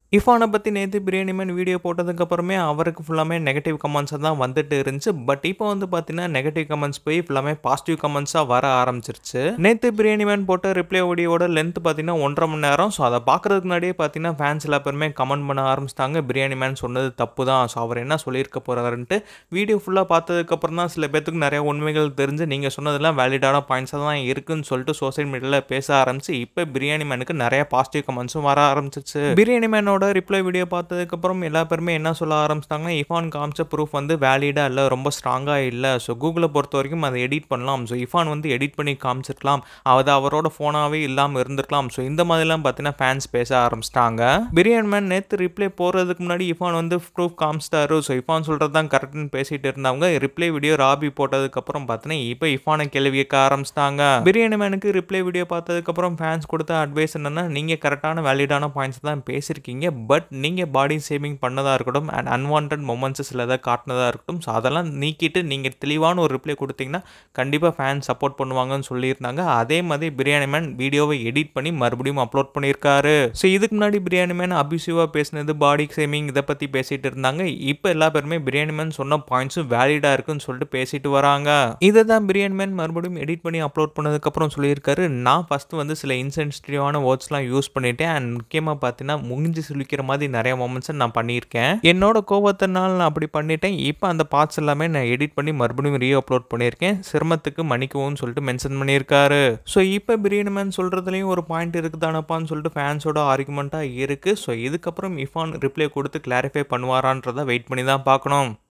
இர்ஃபான பத்தி நேத்து biryani man video போட்டதுக்கப்புறமே அவருக்கு ஃபுல்லாமே நெகட்டிவ் கமெண்ட்ஸா தான் வந்துட்டு இருந்துச்சு. பட் இப்போ வந்து பார்த்தீங்கன்னா, நெகட்டிவ் கமெண்ட்ஸ் போய் ஃபுல்லாமே பாசிட்டிவ் கமெண்ட்ஸா வர ஆரம்பிச்சிருச்சு. நேத்து பிரியாணி மேன் போட்ட ரிப்ளை வீடியோவோட லென்த் பார்த்தீங்கன்னா 1 1/2 மணி நேரம். ஸோ அத பார்க்கறதுக்கு முன்னாடியே பார்த்தீங்கன்னா, ஃபேன்ஸ் எல்லா பேருமே கமெண்ட் பண்ண ஆரம்பிச்சுட்டாங்க. பிரியாணி மேன் சொன்னது தப்பு தான். ஸோ அவர் என்ன சொல்லியிருக்க போறாருன்ட்டு. வீடியோ ஃபுல்லா பார்த்ததுக்கப்புறம் தான் சில பேத்துக்கு நெறைய உண்மைகள் தெரிஞ்சு, நீங்க சொன்னதெல்லாம் வேலிடான பாயிண்ட்ஸா தான் இருக்குன்னு சொல்லிட்டு சோசியல் மீடியால பேச ஆரம்பிச்சு, இப்ப பிரியாணி மேனுக்கு நெறைய பாசிட்டிவ் கமெண்ட்ஸும் வர ஆரம்பிச்சுச்சு. பிரியாணி மேனோட ரிப்ளை வீடியோ பார்த்ததுக்கப்புறம் எல்லா பேருமே என்ன சொல்ல ஆரம்பிச்சுட்டாங்கன்னா, இர்ஃபான் காமிச்ச ப்ரூஃப் வந்து வேலிடா இல்ல, ரொம்ப ஸ்ட்ராங்கா இல்ல. ஸோ கூகுள பொறுத்தவரைக்கும் அத எடிட் பண்ணலாம். ஸோ இர்ஃபான் வந்து எடிட் பண்ணி காமிச்சிருக்கலாம். அது அவரோட ஃபோனாவே இல்லாம இருந்திருக்கலாம். ஸோ இந்த மாதிரிலாம் பார்த்தீங்கன்னா, ஃபேன்ஸ் பேச ஆரம்பிச்சுட்டாங்க. பிரியாணி மேன் நேத்து ரிப்ளை போடுறதுக்கு முன்னாடி இர்ஃபான் வந்து ப்ரூஃப் காமிச்சிட்டாரு. ஸோ இர்ஃபான் சொல்றது தான் கரெக்ட்ன்னு பேசிட்டு இருந்தவங்க, ரிப்ளை வீடியோ ராபி போட்டதுக்கப்புறம் பார்த்தீங்கன்னா, இப்ப இர்ஃபான கேள்வி கேட்க ஆரம்பிச்சுட்டாங்க. பிரியாணி மேனுக்கு ரிப்ளை வீடியோ பார்த்ததுக்கப்புறம் ஃபேன்ஸ் குடுத்த அட்வைஸ் என்னன்னா, நீங்க கரெக்ட்டான வேலிடான பாயிண்ட்ஸ் தான் பேசியிருக்கீங்க. பட் நீங்க பாடி ஷேமிங் பண்ணதா இருக்கட்டும், அண்ட் அன்வான்டட் மொமெண்ட்ஸ் சிலத காட்டுனதா இருக்கட்டும். ஸோ அதெல்லாம் நீக்கிட்டு நீங்க தெளிவான ஒரு ரிப்ளை குடுத்தீங்கன்னா, கண்டிப்பா ஃபேன்ஸ் சப்போர்ட் பண்ணுவாங்கன்னு சொல்லியிருந்தாங்க. அதே மாதிரி பிரியாணி மேன் வீடியோவ எடிட் பண்ணி மறுபடியும் அப்லோட் பண்ணியிருக்காரு. ஸோ இதுக்கு முன்னாடி பிரியாணி மேன் அப்யூசிவா பேசினது, பாடி ஷேமிங் இத பத்தி பேசிட்டு இருந்தாங்க. இப்ப எல்லா பேருமே பிரியாணி மேன் சொன்ன பாயிண்ட்ஸும் வேலிடா இருக்குன்னு சொல்லிட்டு பேசிட்டு வராங்க. இத தான் பிரியாணி மேன் மறுபடியும் எடிட் பண்ணி அப்லோட் பண்ணதுக்கப்புறம் சொல்லியிருக்காரு. நான் ஃபர்ஸ்ட் வந்து சில இன்சென்சிட்டிவான வேர்ட்ஸ்லாம் யூஸ் பண்ணிட்டேன். அண்ட் முக்கியமா பார்த்தீங்கன்னா, மூஞ்சி சுளிக்கிற மாதிரி நெறைய மொமெண்ட்ஸ நான் பண்ணியிருக்கேன். என்னோட கோவத்தினால நான் அப்படி பண்ணிட்டேன். இப்ப அந்த பார்ட்ஸ் எல்லாமே நான் எடிட் பண்ணி மறுபடியும் ரீ அப்லோட் பண்ணியிருக்கேன். சிரமத்துக்கு மன்னிக்கவும் சொல்லிட்டு மென்ஷன் பண்ணியிருக்காரு. ஸோ இப்ப பிரியாணி மேன் சொல்றதுலயும் ஒரு பாயிண்ட் இருக்குதானப்பான்னு சொல்லிட்டு ஃபேன்ஸோட ஆர்குமெண்ட்டா இருக்கு. ஸோ இதுக்கப்புறம் இர்ஃபான் ரிப்ளை குடுத்து கிளாரிஃபை பண்ணுவாரான்றத வெயிட் பண்ணி தான் பார்க்கணும்.